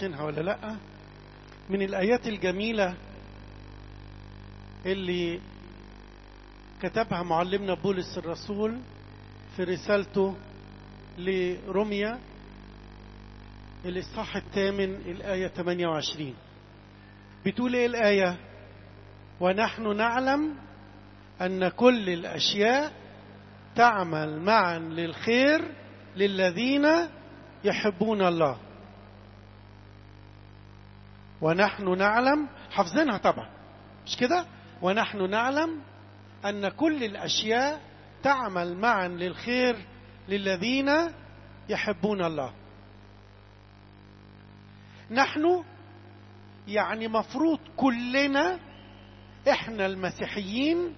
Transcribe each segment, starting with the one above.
عايشينها ولا لأ من الآيات الجميلة اللي كتبها معلمنا بولس الرسول في رسالته لروميا الإصحاح الثامن الآية 28 بتقول إيه الآية ونحن نعلم أن كل الأشياء تعمل معا للخير للذين يحبون الله ونحن نعلم حافظينها طبعا مش كده ونحن نعلم أن كل الأشياء تعمل معا للخير للذين يحبون الله نحن يعني مفروض كلنا احنا المسيحيين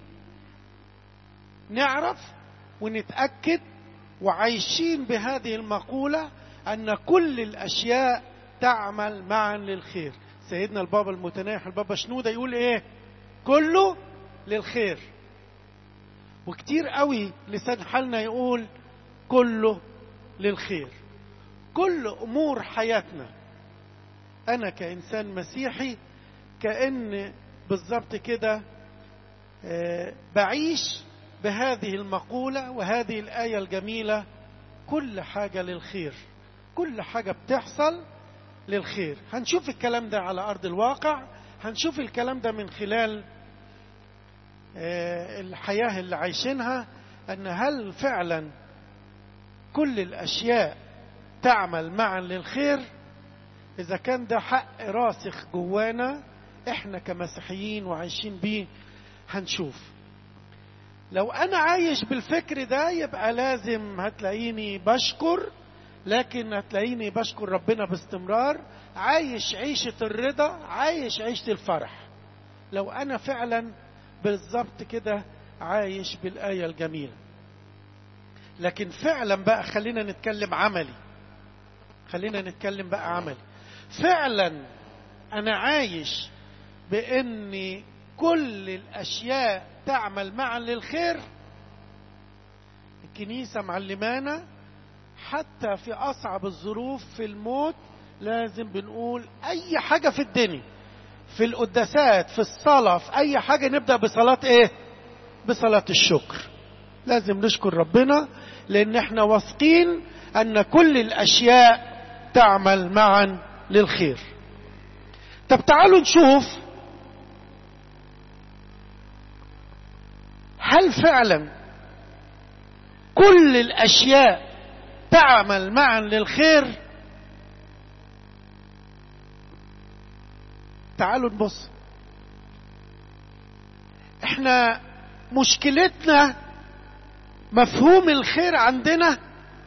نعرف ونتأكد وعايشين بهذه المقولة أن كل الأشياء تعمل معا للخير سيدنا البابا المتناح البابا شنودة يقول إيه كله للخير وكتير قوي لسان حالنا يقول كله للخير كل أمور حياتنا أنا كإنسان مسيحي كأن بالظبط كده بعيش بهذه المقولة وهذه الآية الجميلة كل حاجة للخير كل حاجة بتحصل للخير هنشوف الكلام ده على أرض الواقع هنشوف الكلام ده من خلال الحياة اللي عايشينها أن هل فعلا كل الأشياء تعمل معا للخير إذا كان ده حق راسخ جوانا إحنا كمسيحيين وعايشين بيه هنشوف لو أنا عايش بالفكر ده يبقى لازم هتلاقيني بشكر لكن هتلاقيني بشكر ربنا باستمرار عايش عيشة الرضا عايش عيشة الفرح لو أنا فعلا بالظبط كده عايش بالآية الجميلة لكن فعلا بقى خلينا نتكلم عملي خلينا نتكلم بقى عملي فعلا أنا عايش بأن كل الأشياء تعمل معا للخير الكنيسة معلمانا حتى في أصعب الظروف في الموت لازم بنقول أي حاجة في الدنيا في القداسات في الصلاة في أي حاجة نبدأ بصلاة إيه؟ بصلاة الشكر لازم نشكر ربنا لأن احنا واثقين أن كل الأشياء تعمل معا للخير طب تعالوا نشوف هل فعلا كل الأشياء تعمل معا للخير تعالوا نبص احنا مشكلتنا مفهوم الخير عندنا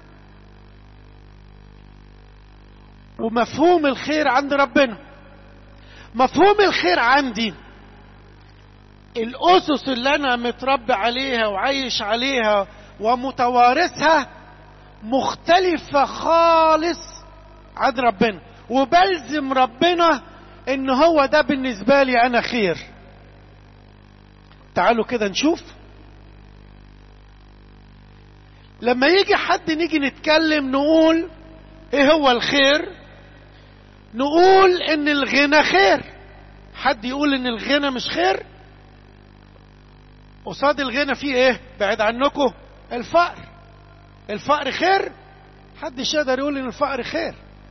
ومفهوم الخير عند ربنا مفهوم الخير عندي الأسس اللي أنا متربي عليها وعايش عليها ومتوارثها مختلفة خالص عن ربنا وبلزم ربنا ان هو ده بالنسبة لي انا خير تعالوا كده نشوف لما يجي حد نيجي نتكلم نقول ايه هو الخير نقول ان الغنى خير حد يقول ان الغنى مش خير قصاد الغنى فيه ايه بعد عنكم الفقر الفقر خير حدش يقدر يقول ان الفقر خير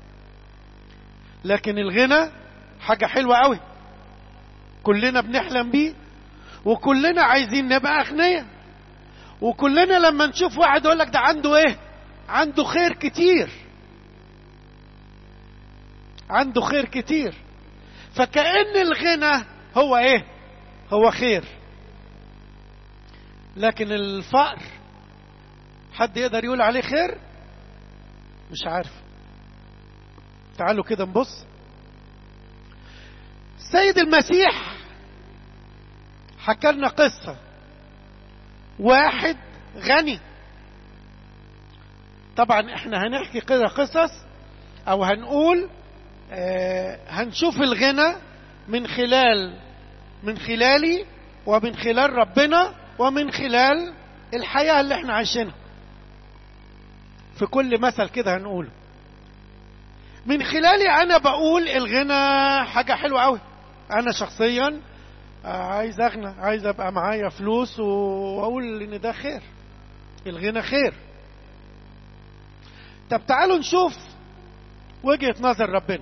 لكن الغنى حاجة حلوة قوي كلنا بنحلم بيه وكلنا عايزين نبقى أغنياء وكلنا لما نشوف واحد يقول لك ده عنده ايه عنده خير كتير عنده خير كتير فكأن الغنى هو ايه هو خير لكن الفقر حد يقدر يقول عليه خير مش عارف تعالوا كده نبص السيد المسيح حكى لنا قصة واحد غني طبعا احنا هنحكي كده قصص او هنقول آه هنشوف الغنى من خلال من خلالي ومن خلال ربنا ومن خلال الحياة اللي احنا عايشينها في كل مثل كده هنقوله من خلالي انا بقول الغنى حاجه حلوه قوي انا شخصيا عايز اغنى عايز ابقى معايا فلوس واقول ان ده خير الغنى خير طب تعالوا نشوف وجهه نظر ربنا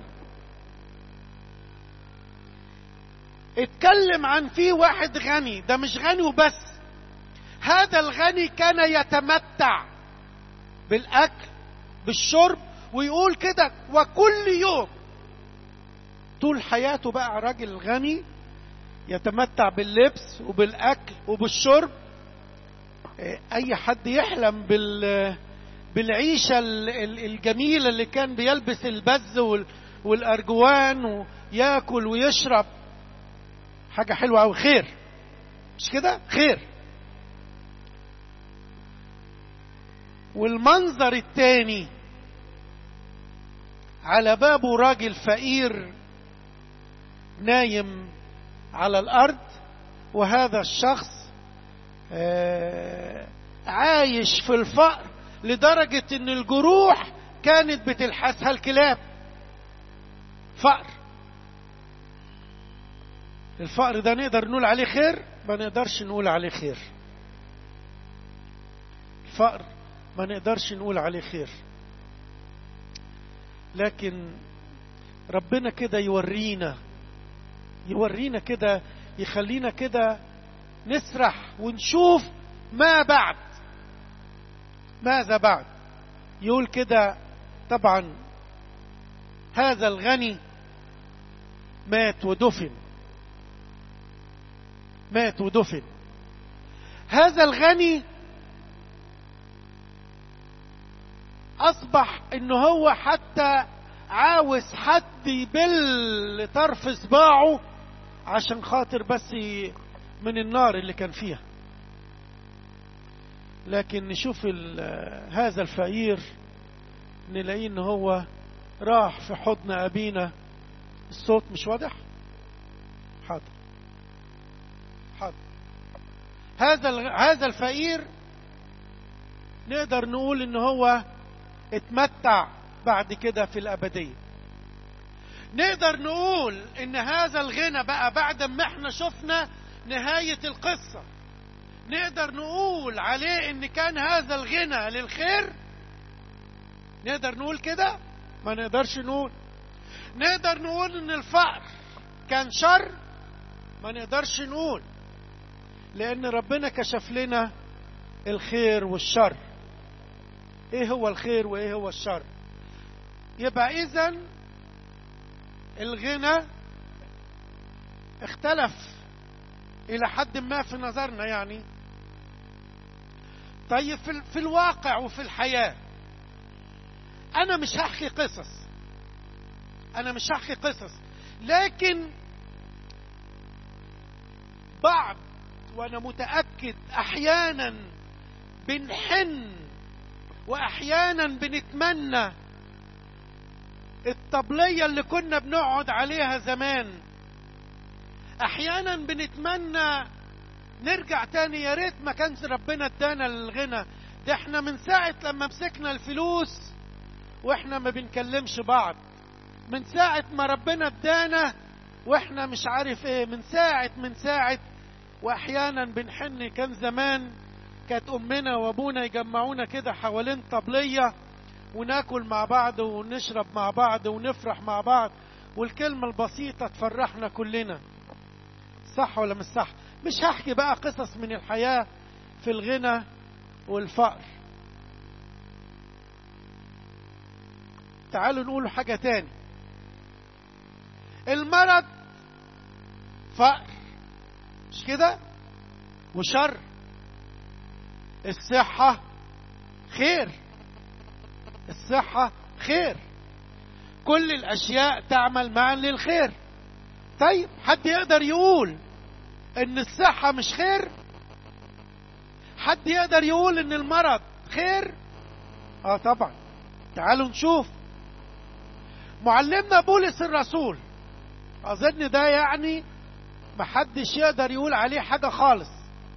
اتكلم عن في واحد غني ده مش غني وبس هذا الغني كان يتمتع بالاكل بالشرب ويقول كده وكل يوم طول حياته بقى راجل غني يتمتع باللبس وبالاكل وبالشرب اي حد يحلم بال بالعيشة الجميلة اللي كان بيلبس البز والأرجوان وياكل ويشرب حاجة حلوة أو خير مش كده خير والمنظر التاني على بابه راجل فقير نايم على الارض وهذا الشخص عايش في الفقر لدرجة ان الجروح كانت بتلحسها الكلاب فقر الفقر ده نقدر نقول عليه خير ما نقدرش نقول عليه خير الفقر ما نقدرش نقول عليه خير لكن ربنا كده يورينا يورينا كده يخلينا كده نسرح ونشوف ما بعد ماذا بعد يقول كده طبعا هذا الغني مات ودفن مات ودفن هذا الغني اصبح ان هو حتى عاوز حد يبل طرف صباعه عشان خاطر بس من النار اللي كان فيها لكن نشوف هذا الفقير نلاقيه ان هو راح في حضن ابينا الصوت مش واضح حاضر حاضر هذا هذا الفقير نقدر نقول ان هو اتمتع بعد كده في الأبدية نقدر نقول ان هذا الغنى بقى بعد ما احنا شفنا نهاية القصة نقدر نقول عليه ان كان هذا الغنى للخير نقدر نقول كده ما نقدرش نقول نقدر نقول ان الفقر كان شر ما نقدرش نقول لان ربنا كشف لنا الخير والشر ايه هو الخير وايه هو الشر يبقى اذا الغنى اختلف الى حد ما في نظرنا يعني طيب في, في الواقع وفي الحياة انا مش هحكي قصص انا مش هحكي قصص لكن بعض وانا متأكد احيانا بنحن واحيانا بنتمنى الطبلية اللي كنا بنقعد عليها زمان احيانا بنتمنى نرجع تاني يا ريت ما كانش ربنا ادانا الغنى ده احنا من ساعة لما مسكنا الفلوس واحنا ما بنكلمش بعض من ساعة ما ربنا ادانا واحنا مش عارف ايه من ساعة من ساعة واحيانا بنحن كان زمان كانت امنا وابونا يجمعونا كده حوالين طبليه وناكل مع بعض ونشرب مع بعض ونفرح مع بعض والكلمة البسيطة تفرحنا كلنا صح ولا مش صح مش هحكي بقى قصص من الحياة في الغنى والفقر تعالوا نقول حاجة تاني المرض فقر مش كده وشر الصحة خير الصحة خير كل الأشياء تعمل معا للخير طيب حد يقدر يقول ان الصحة مش خير حد يقدر يقول ان المرض خير اه طبعا تعالوا نشوف معلمنا بولس الرسول اظن ده يعني محدش يقدر يقول عليه حاجة خالص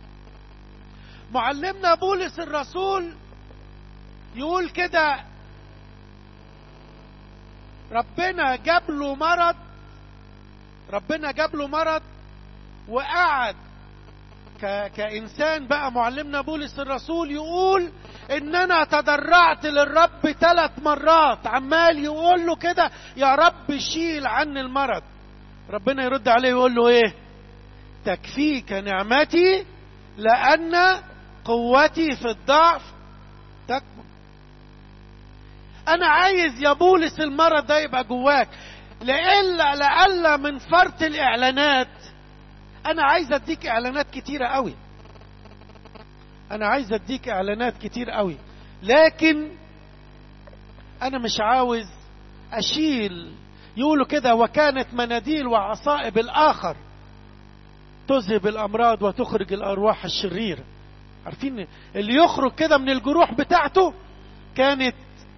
معلمنا بولس الرسول يقول كده ربنا جاب له مرض ربنا جاب له مرض وقعد ك... كإنسان بقى معلمنا بولس الرسول يقول إن أنا تضرعت للرب ثلاث مرات عمال يقول له كده يا رب شيل عني المرض ربنا يرد عليه ويقول له إيه تكفيك نعمتي لأن قوتي في الضعف تكمن أنا عايز يا بولس المرض ده يبقى جواك لإلا لألا من فرط الإعلانات انا عايز اديك اعلانات كتيرة قوي انا عايز اديك اعلانات كتير قوي لكن انا مش عاوز اشيل يقولوا كده وكانت مناديل وعصائب الاخر تذهب الامراض وتخرج الارواح الشريره عارفين اللي يخرج كده من الجروح بتاعته كانت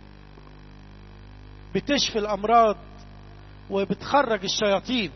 بتشفي الامراض وبتخرج الشياطين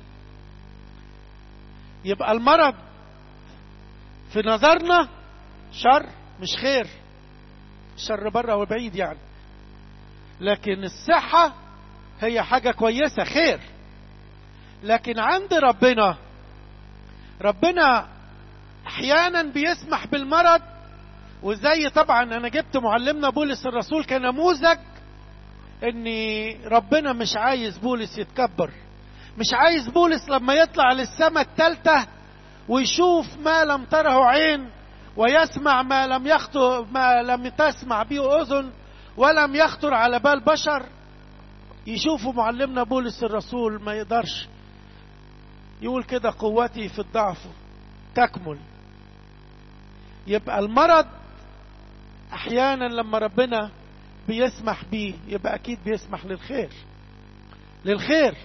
يبقى المرض في نظرنا شر مش خير شر بره وبعيد يعني لكن الصحة هي حاجة كويسة خير لكن عند ربنا ربنا احيانا بيسمح بالمرض وزي طبعا انا جبت معلمنا بولس الرسول كنموذج ان ربنا مش عايز بولس يتكبر مش عايز بولس لما يطلع للسماء الثالثة ويشوف ما لم تره عين ويسمع ما لم يخطر ما لم تسمع به أذن ولم يخطر على بال بشر يشوفوا معلمنا بولس الرسول ما يقدرش يقول كده قوتي في الضعف تكمل يبقى المرض احيانا لما ربنا بيسمح بيه يبقى اكيد بيسمح للخير للخير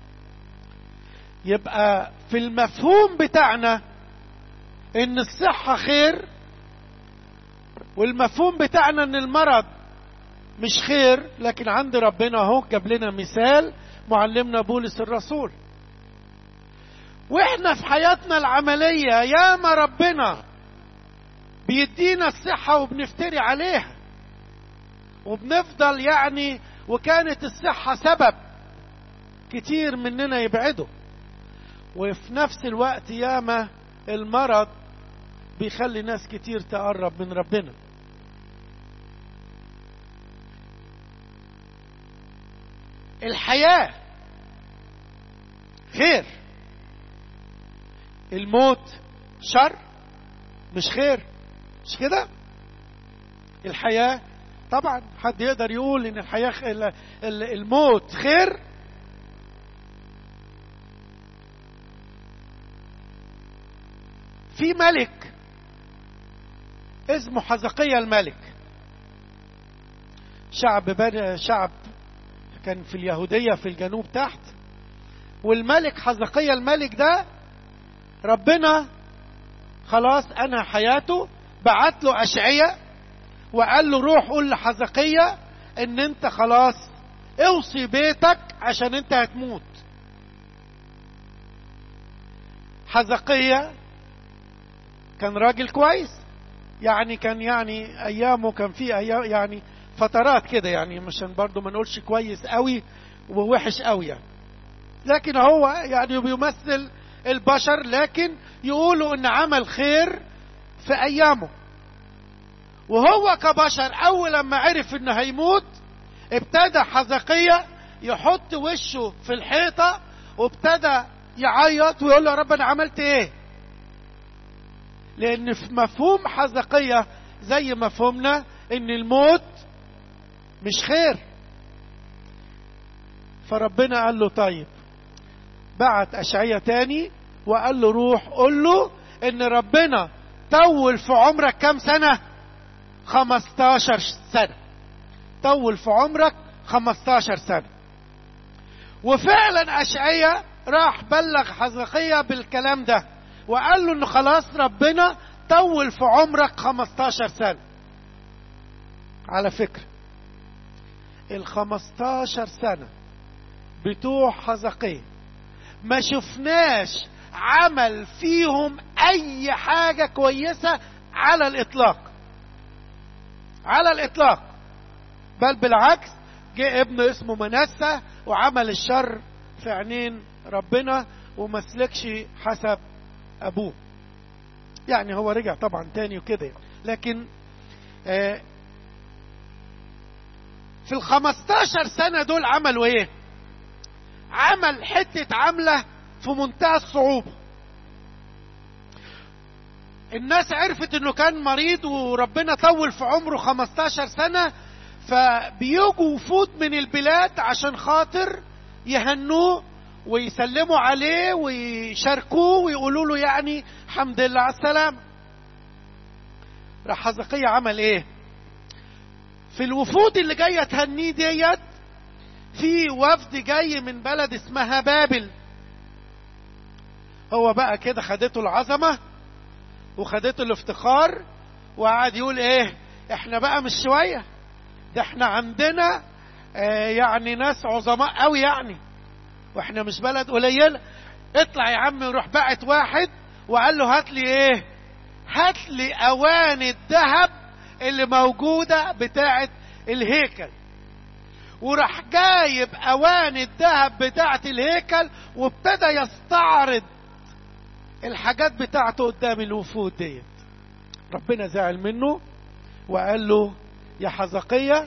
يبقى في المفهوم بتاعنا ان الصحة خير والمفهوم بتاعنا ان المرض مش خير لكن عند ربنا اهو جاب لنا مثال معلمنا بولس الرسول واحنا في حياتنا العملية ياما ربنا بيدينا الصحة وبنفتري عليها وبنفضل يعني وكانت الصحة سبب كتير مننا يبعدوا وفي نفس الوقت ياما المرض بيخلي ناس كتير تقرب من ربنا الحياة خير الموت شر مش خير مش كده الحياة طبعا حد يقدر يقول ان الحياة الموت خير في ملك اسمه حزقية الملك شعب بني شعب كان في اليهودية في الجنوب تحت والملك حزقية الملك ده ربنا خلاص أنا حياته بعت له أشعية وقال له روح قول لحزقية إن أنت خلاص اوصي بيتك عشان أنت هتموت حزقية كان راجل كويس يعني كان يعني ايامه كان في ايام يعني فترات كده يعني مشان برضه ما نقولش كويس قوي ووحش قوي يعني لكن هو يعني بيمثل البشر لكن يقولوا ان عمل خير في ايامه وهو كبشر اول لما عرف انه هيموت ابتدى حزقية يحط وشه في الحيطة وابتدى يعيط ويقول له يا رب انا عملت ايه لان في مفهوم حزقية زي مفهومنا ان الموت مش خير فربنا قال له طيب بعت اشعية تاني وقال له روح قول له ان ربنا طول في عمرك كام سنة 15 سنة طول في عمرك 15 سنة وفعلا اشعية راح بلغ حزقية بالكلام ده وقال له ان خلاص ربنا طول في عمرك 15 سنة على فكرة ال 15 سنة بتوع حزقية ما شفناش عمل فيهم اي حاجة كويسة على الاطلاق على الاطلاق بل بالعكس جه ابن اسمه منسى وعمل الشر في عينين ربنا ومسلكش حسب ابوه يعني هو رجع طبعا تاني وكده لكن آه في الخمستاشر سنة دول عملوا ايه عمل حتة عملة في منتهى الصعوبة الناس عرفت انه كان مريض وربنا طول في عمره 15 سنة فبيجوا وفود من البلاد عشان خاطر يهنوه ويسلموا عليه ويشاركوه ويقولوا له يعني الحمد لله على السلامة راح حزقية عمل ايه في الوفود اللي جاية تهنيه ديت في وفد جاي من بلد اسمها بابل هو بقى كده خدته العظمة وخدته الافتخار وقعد يقول ايه احنا بقى مش شوية ده احنا عندنا اه يعني ناس عظماء قوي يعني واحنا مش بلد قليلة اطلع يا عم روح بعت واحد وقال له هات لي ايه هات لي اواني الذهب اللي موجودة بتاعة الهيكل وراح جايب اواني الذهب بتاعة الهيكل وابتدى يستعرض الحاجات بتاعته قدام الوفود ديت ربنا زعل منه وقال له يا حزقية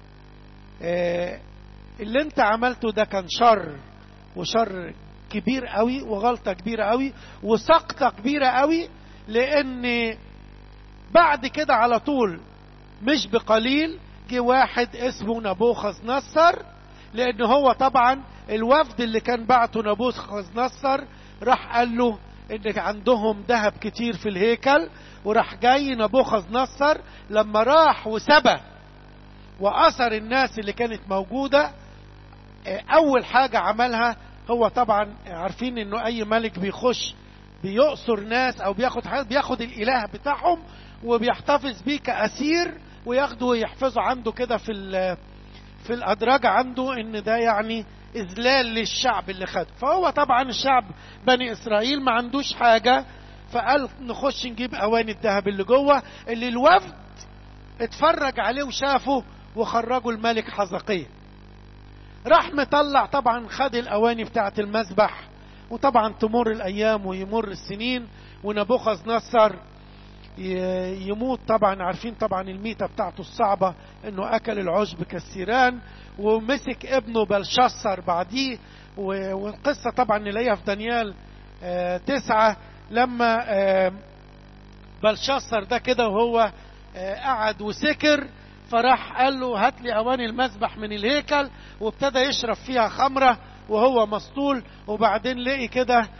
اه اللي انت عملته ده كان شر وشر كبير قوي وغلطة كبيرة قوي وسقطة كبيرة قوي لان بعد كده على طول مش بقليل جه واحد اسمه نبوخذ نصر لان هو طبعا الوفد اللي كان بعته نبوخذ نصر راح قال له ان عندهم ذهب كتير في الهيكل وراح جاي نبوخذ نصر لما راح وسبى واثر الناس اللي كانت موجوده اول حاجه عملها هو طبعا عارفين انه اي ملك بيخش بيؤسر ناس او بياخد حاجات بياخد الاله بتاعهم وبيحتفظ بيه كاسير وياخده ويحفظه عنده كده في في الادراج عنده ان ده يعني اذلال للشعب اللي خده فهو طبعا الشعب بني اسرائيل ما عندوش حاجه فقال نخش نجيب اواني الذهب اللي جوه اللي الوفد اتفرج عليه وشافه وخرجوا الملك حزقية راح مطلع طبعا خد الاواني بتاعه المذبح وطبعا تمر الايام ويمر السنين ونبوخذ نصر يموت طبعا عارفين طبعا الميتة بتاعته الصعبة انه اكل العشب كالسيران ومسك ابنه بلشسر بعديه والقصة طبعا نلاقيها في دانيال تسعة لما بلشسر ده كده وهو قعد وسكر فراح قال له هات لي اواني المذبح من الهيكل وابتدى يشرب فيها خمرة وهو مسطول وبعدين لقي كده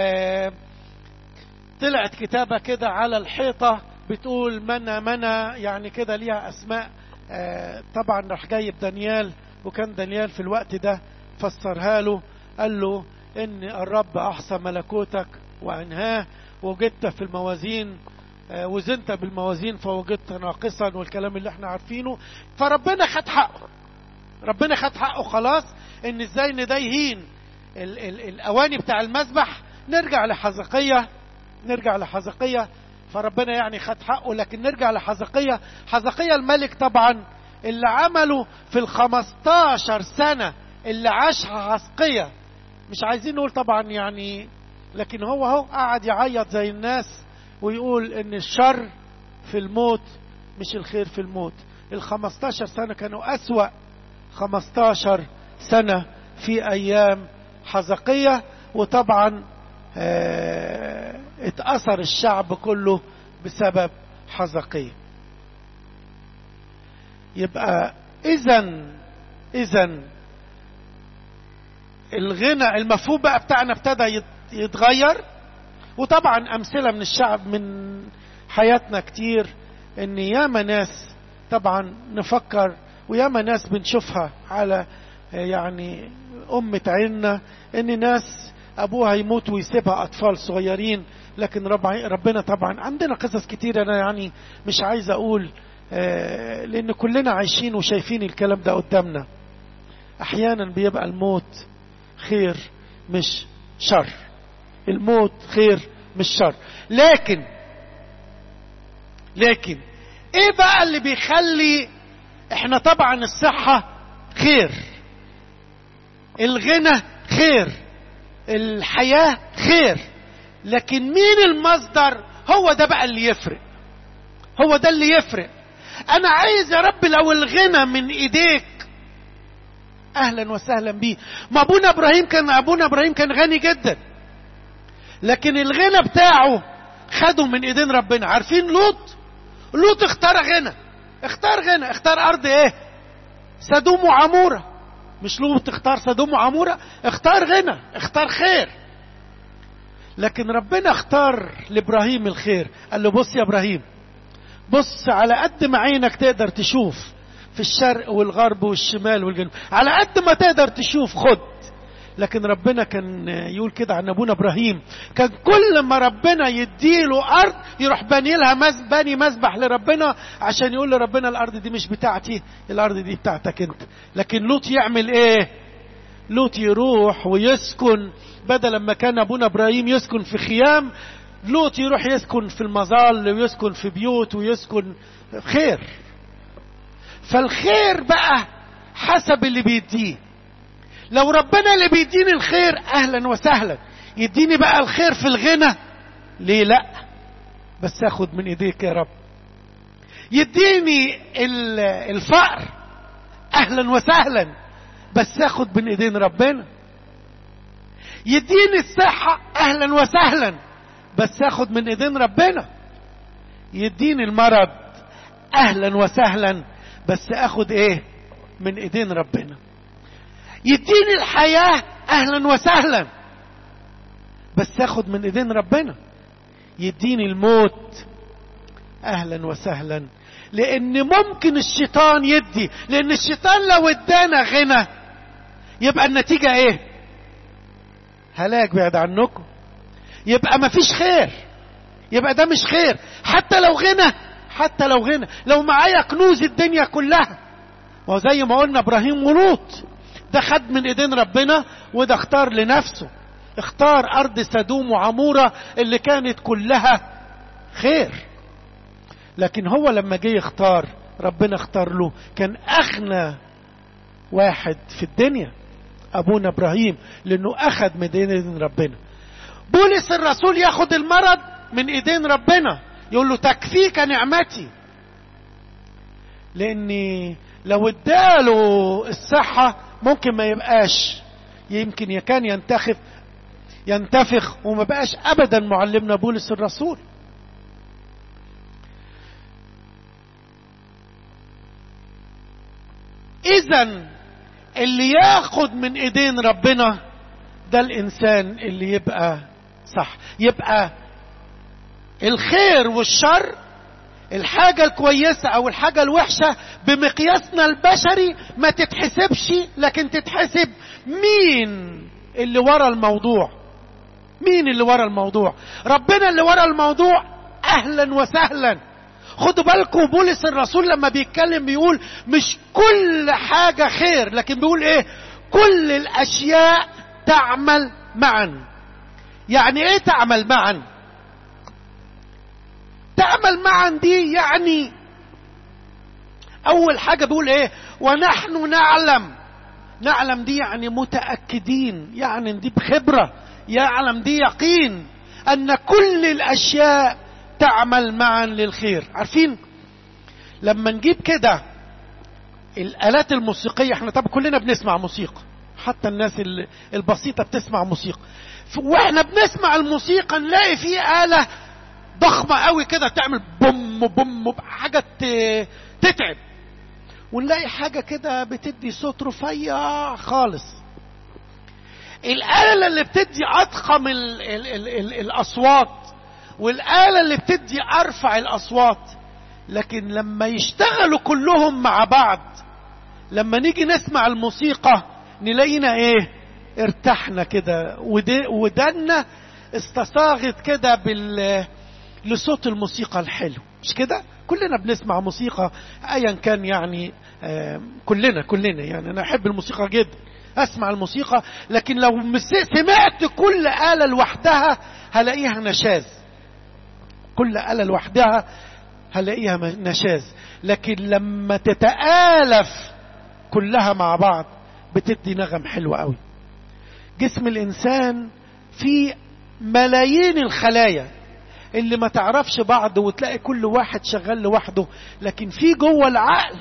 طلعت كتابة كده على الحيطة بتقول منا منا يعني كده ليها أسماء آه طبعا راح جايب دانيال وكان دانيال في الوقت ده فسرها له قال له إن الرب أحصى ملكوتك وأنهاه وجدت في الموازين آه وزنت بالموازين فوجدت ناقصا والكلام اللي احنا عارفينه فربنا خد حقه ربنا خد حقه خلاص ان ازاي ان ده يهين ال ال الاواني بتاع المذبح نرجع لحزقيه نرجع لحزقية فربنا يعني خد حقه لكن نرجع لحزقية حزقية الملك طبعا اللي عمله في الخمستاشر سنة اللي عاشها حزقية مش عايزين نقول طبعا يعني لكن هو هو قعد يعيط زي الناس ويقول ان الشر في الموت مش الخير في الموت الخمستاشر سنة كانوا أسوأ خمستاشر سنة في أيام حزقية وطبعا اه اتأثر الشعب كله بسبب حزقية يبقى إذا إذا الغنى المفهوم بقى بتاعنا ابتدى يتغير وطبعا أمثلة من الشعب من حياتنا كتير إن ياما ناس طبعا نفكر وياما ناس بنشوفها على يعني أمة عيننا إن ناس ابوها يموت ويسيبها اطفال صغيرين لكن رب ربنا طبعا عندنا قصص كتير انا يعني مش عايز اقول آه لان كلنا عايشين وشايفين الكلام ده قدامنا احيانا بيبقى الموت خير مش شر الموت خير مش شر لكن لكن ايه بقى اللي بيخلي احنا طبعا الصحة خير الغنى خير الحياة خير لكن مين المصدر هو ده بقى اللي يفرق هو ده اللي يفرق انا عايز يا رب لو الغنى من ايديك اهلا وسهلا بيه ما ابونا ابراهيم كان ابونا ابراهيم كان غني جدا لكن الغنى بتاعه خده من ايدين ربنا عارفين لوط لوط اختار غنى اختار غنى اختار ارض ايه سدوم وعموره مش لوط اختار سدوم وعموره اختار غنى اختار خير لكن ربنا اختار لابراهيم الخير قال له بص يا ابراهيم بص على قد ما عينك تقدر تشوف في الشرق والغرب والشمال والجنوب على قد ما تقدر تشوف خد لكن ربنا كان يقول كده عن ابونا ابراهيم كان كل ما ربنا يديله ارض يروح باني لها مز باني مذبح لربنا عشان يقول لربنا الارض دي مش بتاعتي الارض دي بتاعتك انت لكن لوط يعمل ايه لوط يروح ويسكن بدل ما كان ابونا ابراهيم يسكن في خيام لوط يروح يسكن في المظال ويسكن في بيوت ويسكن خير فالخير بقى حسب اللي بيديه لو ربنا اللي بيديني الخير اهلا وسهلا يديني بقى الخير في الغنى ليه لا بس اخد من ايديك يا رب يديني الفقر اهلا وسهلا بس اخد من ايدين ربنا يديني الصحة اهلا وسهلا بس اخد من ايدين ربنا يديني المرض اهلا وسهلا بس اخد ايه من ايدين ربنا يديني الحياة اهلا وسهلا بس اخد من ايدين ربنا يديني الموت اهلا وسهلا لان ممكن الشيطان يدي لان الشيطان لو ادانا غنى يبقى النتيجة ايه هلاك بعد عنكم يبقى مفيش خير يبقى ده مش خير حتى لو غنى حتى لو غنى لو معايا كنوز الدنيا كلها ما زي ما قلنا ابراهيم ولوط ده خد من ايدين ربنا وده اختار لنفسه اختار ارض سدوم وعمورة اللي كانت كلها خير لكن هو لما جه يختار ربنا اختار له كان اغنى واحد في الدنيا ابونا ابراهيم لانه اخذ من ايدين ربنا بولس الرسول ياخد المرض من ايدين ربنا يقول له تكفيك نعمتي لاني لو اداله الصحة ممكن ما يبقاش يمكن كان ينتخف ينتفخ وما بقاش ابدا معلمنا بولس الرسول اذا اللي ياخد من ايدين ربنا ده الانسان اللي يبقى صح يبقى الخير والشر الحاجة الكويسة أو الحاجة الوحشة بمقياسنا البشري ما تتحسبش لكن تتحسب مين اللي ورا الموضوع مين اللي ورا الموضوع ربنا اللي ورا الموضوع أهلا وسهلا خدوا بالكم بولس الرسول لما بيتكلم بيقول مش كل حاجة خير لكن بيقول ايه كل الأشياء تعمل معا يعني ايه تعمل معا تعمل معا دي يعني اول حاجه بيقول ايه ونحن نعلم نعلم دي يعني متاكدين يعني دي بخبره يعلم دي يقين ان كل الاشياء تعمل معا للخير عارفين لما نجيب كده الالات الموسيقيه احنا طب كلنا بنسمع موسيقى حتى الناس البسيطه بتسمع موسيقى واحنا بنسمع الموسيقى نلاقي في اله ضخمة قوي كده تعمل بوم بوم حاجة تتعب ونلاقي حاجة كده بتدي صوت رفيع خالص الآلة اللي بتدي أضخم ال ال ال ال الأصوات والآلة اللي بتدي أرفع الأصوات لكن لما يشتغلوا كلهم مع بعض لما نيجي نسمع الموسيقى نلاقينا ايه ارتحنا كده ودنا استصاغت كده بال لصوت الموسيقى الحلو مش كده كلنا بنسمع موسيقى ايا كان يعني آه كلنا كلنا يعني انا احب الموسيقى جدا اسمع الموسيقى لكن لو سمعت كل آلة لوحدها هلاقيها نشاز كل آلة لوحدها هلاقيها نشاز لكن لما تتآلف كلها مع بعض بتدي نغم حلو قوي جسم الانسان فيه ملايين الخلايا اللي ما تعرفش بعض وتلاقي كل واحد شغال لوحده لكن في جوه العقل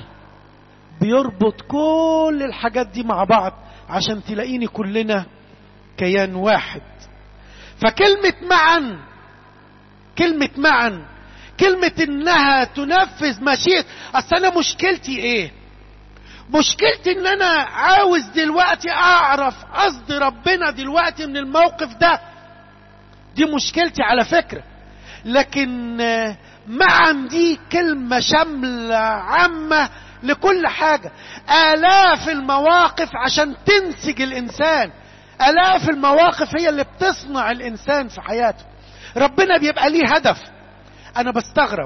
بيربط كل الحاجات دي مع بعض عشان تلاقيني كلنا كيان واحد فكلمة معا كلمة معا كلمة انها تنفذ مشيئة اصل انا مشكلتي ايه مشكلتي ان انا عاوز دلوقتي اعرف قصد ربنا دلوقتي من الموقف ده دي مشكلتي على فكرة لكن معا دي كلمة شاملة عامة لكل حاجة آلاف المواقف عشان تنسج الإنسان آلاف المواقف هي اللي بتصنع الإنسان في حياته ربنا بيبقى ليه هدف أنا بستغرب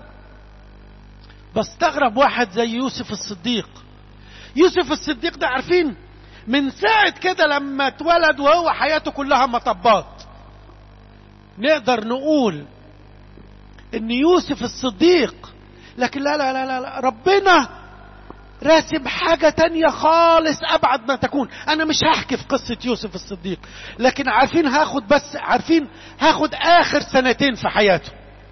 بستغرب واحد زي يوسف الصديق يوسف الصديق ده عارفين من ساعة كده لما اتولد وهو حياته كلها مطبات نقدر نقول ان يوسف الصديق لكن لا لا لا لا ربنا راسم حاجة تانية خالص أبعد ما تكون أنا مش هحكي في قصة يوسف الصديق لكن عارفين هاخد بس عارفين هاخد آخر سنتين في حياته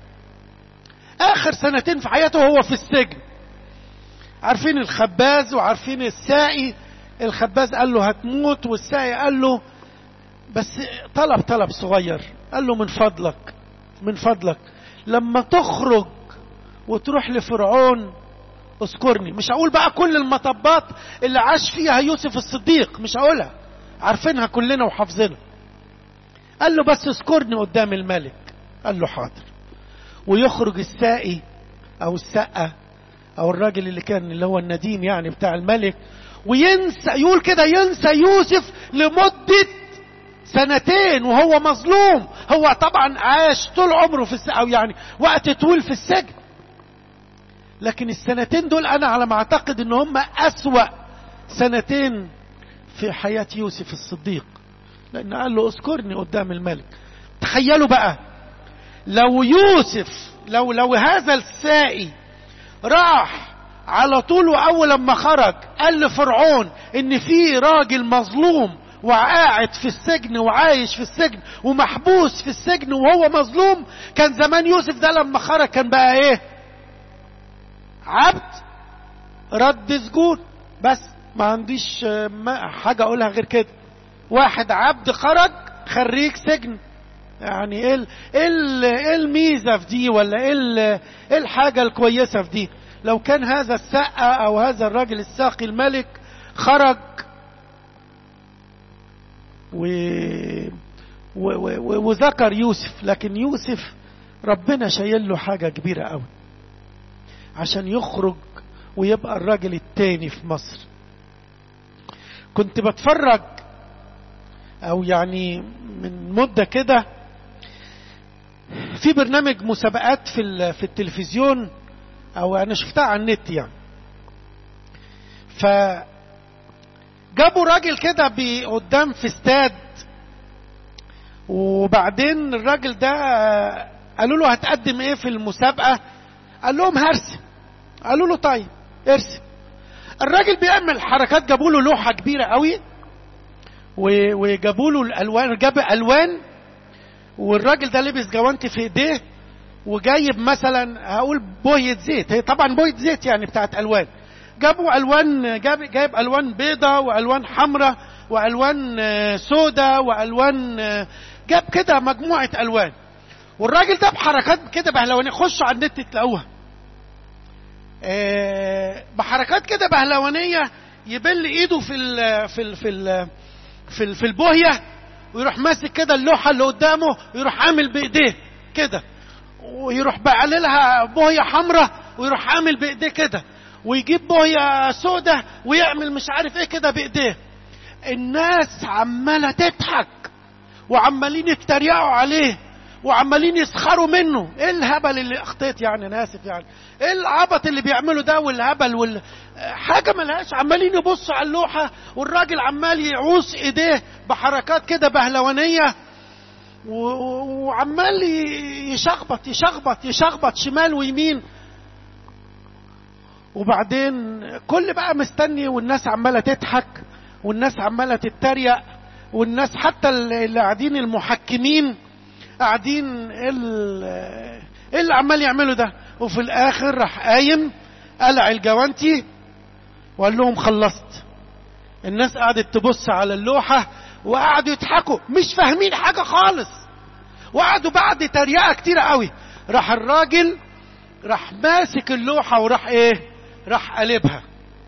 آخر سنتين في حياته هو في السجن عارفين الخباز وعارفين السائي الخباز قال له هتموت والسائي قال له بس طلب طلب صغير قال له من فضلك من فضلك لما تخرج وتروح لفرعون اذكرني مش هقول بقى كل المطبات اللي عاش فيها يوسف الصديق مش هقولها عارفينها كلنا وحافظينها قال له بس اذكرني قدام الملك قال له حاضر ويخرج السائي او السقة او الراجل اللي كان اللي هو النديم يعني بتاع الملك وينسى يقول كده ينسى يوسف لمدة سنتين وهو مظلوم هو طبعا عاش طول عمره في السجن او يعني وقت طويل في السجن لكن السنتين دول انا على ما اعتقد ان هم اسوا سنتين في حياة يوسف الصديق لان قال له اذكرني قدام الملك تخيلوا بقى لو يوسف لو لو هذا السائي راح على طول واول لما خرج قال لفرعون ان في راجل مظلوم وقاعد في السجن وعايش في السجن ومحبوس في السجن وهو مظلوم كان زمان يوسف ده لما خرج كان بقى ايه عبد رد سجون بس ما عنديش حاجة اقولها غير كده واحد عبد خرج خريج سجن يعني ايه ايه الميزه في دي ولا ايه ايه الحاجه الكويسه في دي لو كان هذا السقة او هذا الراجل الساقي الملك خرج و... و... و... وذكر يوسف لكن يوسف ربنا شايل له حاجة كبيرة قوي عشان يخرج ويبقى الراجل التاني في مصر كنت بتفرج او يعني من مدة كده في برنامج مسابقات في في التلفزيون او انا شفتها على النت يعني ف جابوا راجل كده قدام في استاد وبعدين الراجل ده قالوا له هتقدم ايه في المسابقه قال لهم هرسم قالوا له طيب ارسم الراجل بيعمل حركات جابوا له لوحه كبيره قوي وجابوا له الالوان جاب الوان والراجل ده لبس جوانتي في ايديه وجايب مثلا هقول بويه زيت هي طبعا بويه زيت يعني بتاعت الوان جابوا الوان جاب جايب الوان بيضة والوان حمراء والوان سودة والوان جاب كده مجموعة الوان والراجل ده بحركات كده بهلوانية خشوا على النت تلاقوها بحركات كده بهلوانية يبل ايده في ال في ال في ال في, ال في البويه ويروح ماسك كده اللوحه اللي قدامه ويروح عامل بايديه كده ويروح بعللها بويه حمراء ويروح عامل بايديه كده ويجيب بويه سودة ويعمل مش عارف ايه كده بايديه الناس عماله تضحك وعمالين يتريقوا عليه وعمالين يسخروا منه ايه الهبل اللي اخطيت يعني انا اسف يعني ايه العبط اللي بيعمله ده والهبل وال حاجه ملهاش عمالين يبصوا على اللوحه والراجل عمال يعوص ايديه بحركات كده بهلوانيه وعمال يشخبط يشخبط يشخبط شمال ويمين وبعدين كل بقى مستني والناس عماله تضحك والناس عمالة تتريق والناس حتى اللي قاعدين المحكمين قاعدين ايه اللي عمال يعملوا ده وفي الاخر راح قايم قلع الجوانتي وقال لهم خلصت الناس قعدت تبص على اللوحة وقعدوا يضحكوا مش فاهمين حاجة خالص وقعدوا بعد تريقة كتيرة قوي راح الراجل راح ماسك اللوحة وراح ايه راح قلبها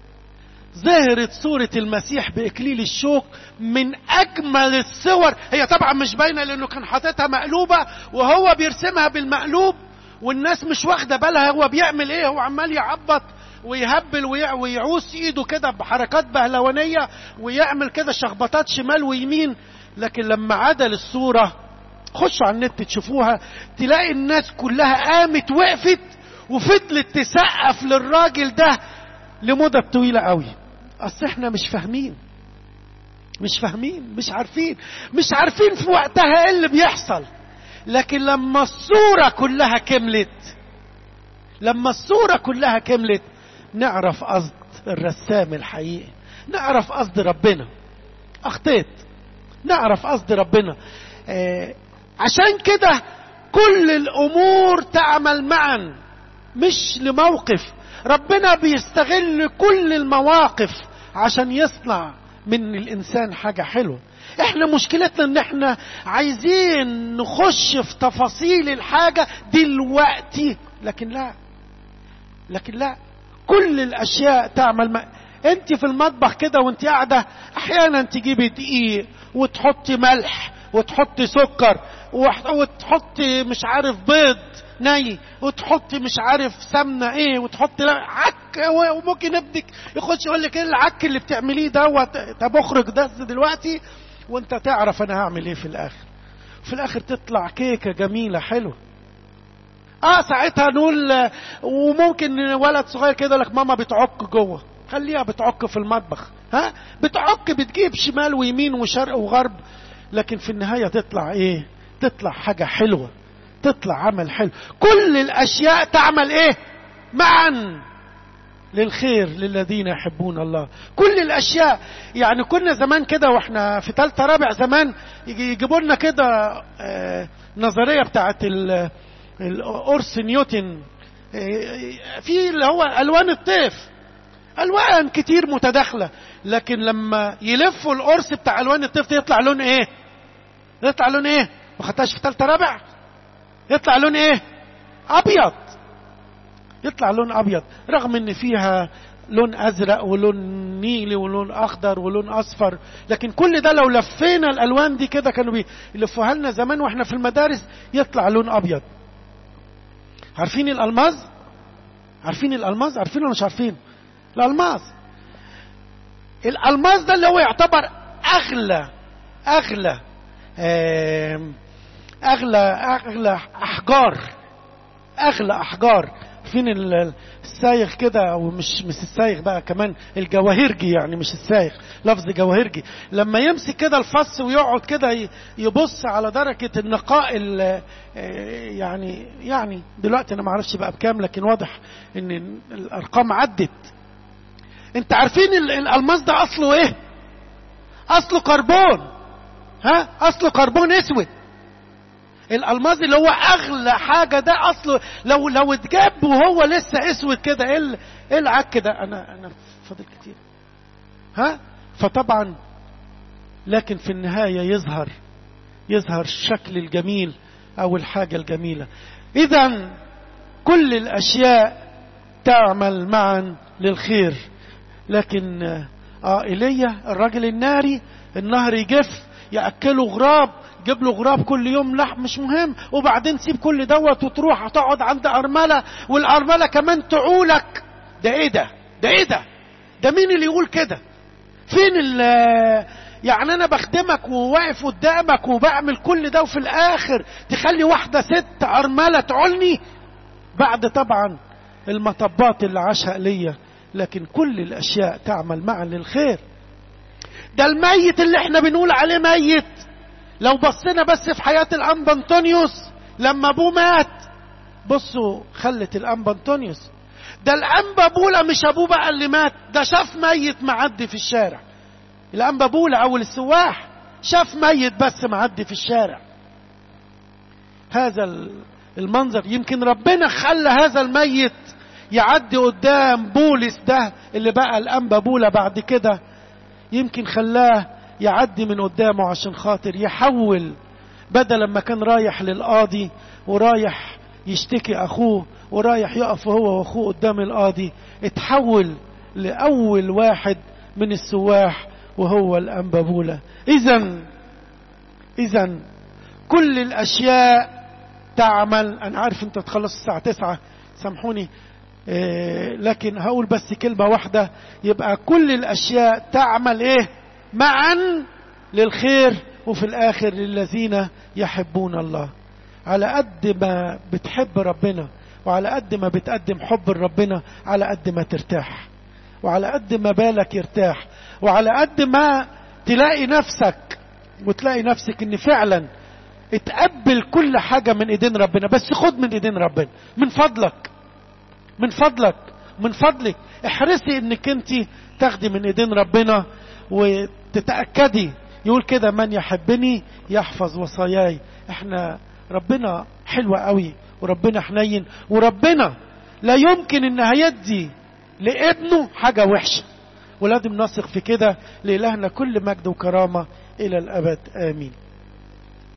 ظهرت صورة المسيح بإكليل الشوك من أجمل الصور هي طبعا مش باينة لأنه كان حاططها مقلوبة وهو بيرسمها بالمقلوب والناس مش واخدة بالها هو بيعمل إيه هو عمال يعبط ويهبل ويعوس إيده كده بحركات بهلوانية ويعمل كده شخبطات شمال ويمين لكن لما عدل الصورة خشوا على النت تشوفوها تلاقي الناس كلها قامت وقفت وفضلت تسقف للراجل ده لمدة طويلة قوي اصل احنا مش فاهمين مش فاهمين مش عارفين مش عارفين في وقتها ايه اللي بيحصل لكن لما الصورة كلها كملت لما الصورة كلها كملت نعرف قصد الرسام الحقيقي نعرف قصد ربنا اخطيت نعرف قصد ربنا آه عشان كده كل الامور تعمل معا مش لموقف ربنا بيستغل كل المواقف عشان يصنع من الانسان حاجه حلوه احنا مشكلتنا ان احنا عايزين نخش في تفاصيل الحاجه دلوقتي لكن لا لكن لا كل الاشياء تعمل ما انت في المطبخ كده وانت قاعده احيانا تجيبي دقيق وتحطي ملح وتحطي سكر وتحطي مش عارف بيض ني وتحطي مش عارف سمنه ايه وتحطي عك وممكن ابنك يخش يقول لك ايه العك اللي بتعمليه دوت طب اخرج ده دلوقتي وانت تعرف انا هعمل ايه في الاخر في الاخر تطلع كيكه جميله حلوه اه ساعتها نقول وممكن ولد صغير كده لك ماما بتعك جوه خليها بتعك في المطبخ ها بتعك بتجيب شمال ويمين وشرق وغرب لكن في النهايه تطلع ايه تطلع حاجه حلوه تطلع عمل حلو كل الاشياء تعمل ايه معا للخير للذين يحبون الله كل الاشياء يعني كنا زمان كده واحنا في ثالثه رابع زمان يجيبوا لنا كده آه نظريه بتاعت القرص نيوتن آه في اللي هو الوان الطيف الوان كتير متداخله لكن لما يلفوا القرص بتاع الوان الطيف يطلع لون ايه يطلع لون ايه ما خدتهاش في ثالثه رابع يطلع لون ايه ابيض يطلع لون ابيض رغم ان فيها لون ازرق ولون نيلي ولون اخضر ولون اصفر لكن كل ده لو لفينا الالوان دي كده كانوا بيلفوها لنا زمان واحنا في المدارس يطلع لون ابيض عارفين الالماس عارفين الالماس عارفين ولا مش عارفين الالماس الالماس ده اللي هو يعتبر اغلى اغلى آه اغلى اغلى احجار اغلى احجار فين السايغ كده او مش مش السايغ بقى كمان الجواهرجي يعني مش السايغ لفظ جواهرجي لما يمسك كده الفص ويقعد كده يبص على درجه النقاء يعني يعني دلوقتي انا ما اعرفش بقى بكام لكن واضح ان الارقام عدت انت عارفين الالماس ده اصله ايه اصله كربون ها اصله كربون اسود الالماس اللي هو اغلى حاجه ده اصله لو لو اتجاب وهو لسه اسود كده ايه ايه العك ده انا انا فاضل كتير ها فطبعا لكن في النهايه يظهر يظهر الشكل الجميل او الحاجه الجميله اذا كل الاشياء تعمل معا للخير لكن اه ايليا الراجل الناري النهر يجف ياكله غراب جيب له غراب كل يوم لحم مش مهم وبعدين سيب كل دوت وتروح تقعد عند أرملة والأرملة كمان تعولك ده ايه ده ده ايه ده ده مين اللي يقول كده فين ال يعني انا بخدمك وواقف قدامك وبعمل كل ده وفي الاخر تخلي واحدة ست أرملة تعولني بعد طبعا المطبات اللي عاشها ليا لكن كل الاشياء تعمل معا للخير ده الميت اللي احنا بنقول عليه ميت لو بصينا بس في حياة الأنبا أنطونيوس لما أبوه مات بصوا خلت الأنبا أنطونيوس ده الأنبا بولا مش أبوه بقى اللي مات ده شاف ميت معدي في الشارع الانبا بولا اول السواح شاف ميت بس معدي في الشارع هذا المنظر يمكن ربنا خلى هذا الميت يعدي قدام بولس ده اللي بقى الانبا بولا بعد كده يمكن خلاه يعدي من قدامه عشان خاطر يحول بدل لما كان رايح للقاضي ورايح يشتكي اخوه ورايح يقف هو واخوه قدام القاضي اتحول لاول واحد من السواح وهو الانبابوله اذا اذا كل الاشياء تعمل انا عارف انت تخلص الساعه تسعة سامحوني إيه لكن هقول بس كلمة واحدة يبقى كل الأشياء تعمل إيه معا للخير وفي الآخر للذين يحبون الله على قد ما بتحب ربنا وعلى قد ما بتقدم حب لربنا على قد ما ترتاح وعلى قد ما بالك يرتاح وعلى قد ما تلاقي نفسك وتلاقي نفسك ان فعلا اتقبل كل حاجة من ايدين ربنا بس خد من ايدين ربنا من فضلك من فضلك من فضلك احرصي انك انت تاخدي من ايدين ربنا وتتأكدي يقول كده من يحبني يحفظ وصاياي احنا ربنا حلوة قوي وربنا حنين وربنا لا يمكن ان هيدي لابنه حاجة وحشة ولازم نثق في كده لإلهنا كل مجد وكرامة إلى الأبد آمين